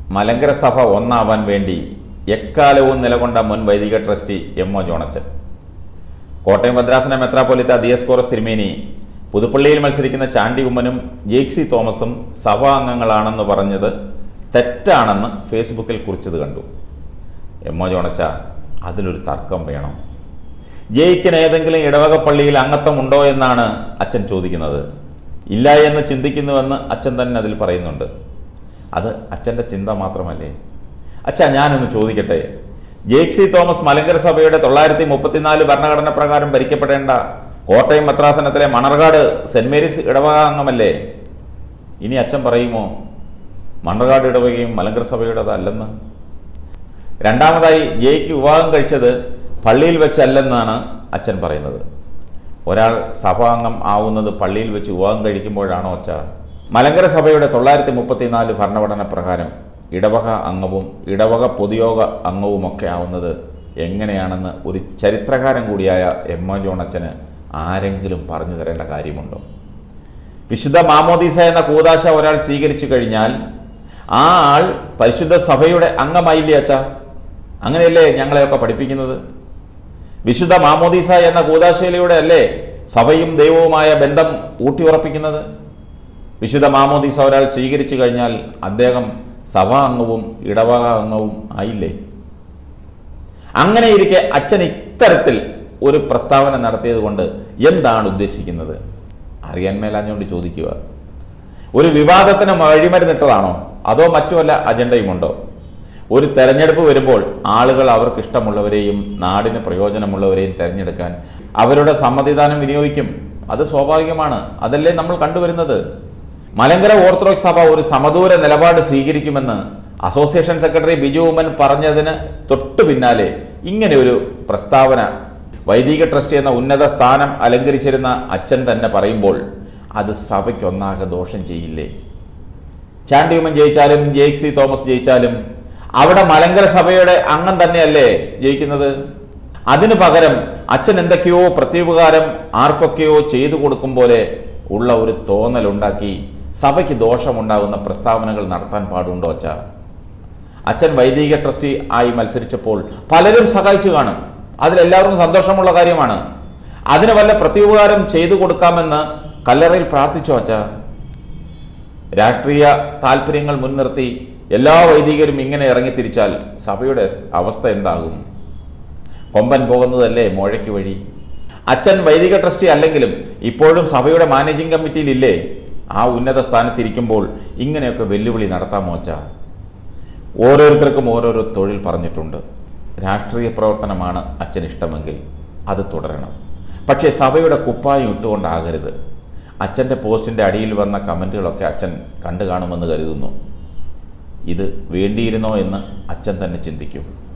മലങ്കര സഭ ഒന്നാവാൻ വേണ്ടി എക്കാലവും നിലകൊണ്ട മുൻ വൈദിക ട്രസ്റ്റി എം ഒ ജോണച്ചൻ കോട്ടയം ഭദ്രാസന മെത്രാപ്പൊലിത്ത ദിയസ്കോറസ് തിരുമേനി പുതുപ്പള്ളിയിൽ മത്സരിക്കുന്ന ചാണ്ടി ഉമ്മനും ജേക്സി തോമസും സഭാ അംഗങ്ങളാണെന്ന് പറഞ്ഞത് തെറ്റാണെന്ന് ഫേസ്ബുക്കിൽ കുറിച്ചത് കണ്ടു എം ഒ ജോണച്ച അതിലൊരു തർക്കം വേണം ജയിക്കിന് ഏതെങ്കിലും ഇടവക പള്ളിയിൽ അംഗത്വം ഉണ്ടോ എന്നാണ് അച്ഛൻ ചോദിക്കുന്നത് ഇല്ല എന്ന് ചിന്തിക്കുന്നുവെന്ന് അച്ഛൻ തന്നെ അതിൽ പറയുന്നുണ്ട് അത് അച്ഛൻ്റെ ചിന്ത മാത്രമല്ലേ അച്ഛാ ഞാനൊന്ന് ചോദിക്കട്ടെ ജേക്സി തോമസ് മലങ്കര സഭയുടെ തൊള്ളായിരത്തി മുപ്പത്തിനാല് ഭരണഘടന പ്രകാരം ഭരിക്കപ്പെടേണ്ട കോട്ടയം മദ്രാസനത്തിലെ മണർകാട് സെന്റ് മേരീസ് ഇടവക അംഗമല്ലേ ഇനി അച്ഛൻ പറയുമോ മണർകാട് ഇടവകയും മലങ്കര സഭയുടേതല്ലെന്ന് രണ്ടാമതായി ജയ്ക്ക് വിവാഹം കഴിച്ചത് പള്ളിയിൽ വെച്ചല്ലെന്നാണ് അച്ഛൻ പറയുന്നത് ഒരാൾ സഭാംഗം ആവുന്നത് പള്ളിയിൽ വെച്ച് വിവാഹം കഴിക്കുമ്പോഴാണോ അച്ഛ മലങ്കര സഭയുടെ തൊള്ളായിരത്തി മുപ്പത്തിനാല് ഭരണഘടന പ്രകാരം ഇടവക അംഗവും ഇടവക പൊതുയോഗ അംഗവുമൊക്കെ ആവുന്നത് എങ്ങനെയാണെന്ന് ഒരു ചരിത്രകാരൻ കൂടിയായ എം ഒ ജോൺ അച്ഛന് ആരെങ്കിലും പറഞ്ഞു തരേണ്ട കാര്യമുണ്ടോ വിശുദ്ധ മാമോദീസ എന്ന കൂതാശ ഒരാൾ സ്വീകരിച്ചു കഴിഞ്ഞാൽ ആ ആൾ പരിശുദ്ധ സഭയുടെ അംഗമായില്ലേ അച്ഛ അങ്ങനെയല്ലേ ഞങ്ങളെയൊക്കെ പഠിപ്പിക്കുന്നത് വിശുദ്ധ മാമോദീസ എന്ന കൂതാശയിലൂടെ അല്ലേ സഭയും ദൈവവുമായ ബന്ധം ഊട്ടിയുറപ്പിക്കുന്നത് വിശുദ്ധ മാമോദീസ ഒരാൾ സ്വീകരിച്ചു കഴിഞ്ഞാൽ അദ്ദേഹം സഭാ അംഗവും ഇടവക അംഗവും ആയില്ലേ അങ്ങനെ ഇരിക്കെ അച്ഛൻ ഇത്തരത്തിൽ ഒരു പ്രസ്താവന നടത്തിയത് കൊണ്ട് എന്താണ് ഉദ്ദേശിക്കുന്നത് അറിയാൻ മേലാഞ്ഞുകൊണ്ട് ചോദിക്കുക ഒരു വിവാദത്തിന് വഴിമരുന്നിട്ടതാണോ അതോ മറ്റു വല്ല അജണ്ടയുമുണ്ടോ ഒരു തെരഞ്ഞെടുപ്പ് വരുമ്പോൾ ആളുകൾ അവർക്ക് ഇഷ്ടമുള്ളവരെയും നാടിന് പ്രയോജനമുള്ളവരെയും തിരഞ്ഞെടുക്കാൻ അവരുടെ സമ്മതിദാനം വിനിയോഗിക്കും അത് സ്വാഭാവികമാണ് അതല്ലേ നമ്മൾ കണ്ടുവരുന്നത് മലങ്കര ഓർത്തഡോക്സ് സഭ ഒരു സമദൂര നിലപാട് സ്വീകരിക്കുമെന്ന് അസോസിയേഷൻ സെക്രട്ടറി ബിജു ഉമ്മൻ പറഞ്ഞതിന് തൊട്ടു പിന്നാലെ ഇങ്ങനെ ഒരു പ്രസ്താവന വൈദിക ട്രസ്റ്റ് എന്ന ഉന്നത സ്ഥാനം അലങ്കരിച്ചിരുന്ന അച്ഛൻ തന്നെ പറയുമ്പോൾ അത് സഭയ്ക്കൊന്നാകെ ദോഷം ചെയ്യില്ലേ ചാണ്ടിയുമ്മൻ ജയിച്ചാലും ജെയ്ക്സി തോമസ് ജയിച്ചാലും അവിടെ മലങ്കര സഭയുടെ അംഗം തന്നെയല്ലേ ജയിക്കുന്നത് അതിനു പകരം അച്ഛൻ എന്തൊക്കെയോ പ്രത്യുപകാരം ആർക്കൊക്കെയോ ചെയ്തു കൊടുക്കും പോലെ ഉള്ള ഒരു തോന്നലുണ്ടാക്കി സഭയ്ക്ക് ദോഷമുണ്ടാകുന്ന പ്രസ്താവനകൾ നടത്താൻ പാടുണ്ടോ അച്ഛ അച്ഛൻ വൈദിക ട്രസ്റ്റി ആയി മത്സരിച്ചപ്പോൾ പലരും സഹായിച്ചു കാണും അതിലെല്ലാവർക്കും സന്തോഷമുള്ള കാര്യമാണ് അതിന് വല്ല പ്രത്യുപകാരം ചെയ്തു കൊടുക്കാമെന്ന് കല്ലറയിൽ പ്രാർത്ഥിച്ചോ അച്ഛ രാഷ്ട്രീയ താല്പര്യങ്ങൾ മുൻനിർത്തി എല്ലാ വൈദികരും ഇങ്ങനെ ഇറങ്ങിത്തിരിച്ചാൽ സഭയുടെ അവസ്ഥ എന്താകും കൊമ്പൻ പോകുന്നതല്ലേ മോഴയ്ക്ക് വഴി അച്ഛൻ വൈദിക ട്രസ്റ്റി അല്ലെങ്കിലും ഇപ്പോഴും സഭയുടെ മാനേജിംഗ് കമ്മിറ്റിയിലില്ലേ ആ ഉന്നത സ്ഥാനത്തിരിക്കുമ്പോൾ ഇങ്ങനെയൊക്കെ വെല്ലുവിളി നടത്താമോ അച്ഛ ഓരോരുത്തർക്കും ഓരോരോ തൊഴിൽ പറഞ്ഞിട്ടുണ്ട് രാഷ്ട്രീയ പ്രവർത്തനമാണ് അച്ഛൻ ഇഷ്ടമെങ്കിൽ അത് തുടരണം പക്ഷേ സഭയുടെ കുപ്പായം ഇട്ടുകൊണ്ടാകരുത് അച്ഛൻ്റെ പോസ്റ്റിൻ്റെ അടിയിൽ വന്ന കമൻറ്റുകളൊക്കെ അച്ഛൻ കണ്ടു കാണുമെന്ന് കരുതുന്നു ഇത് വേണ്ടിയിരുന്നോ എന്ന് അച്ഛൻ തന്നെ ചിന്തിക്കും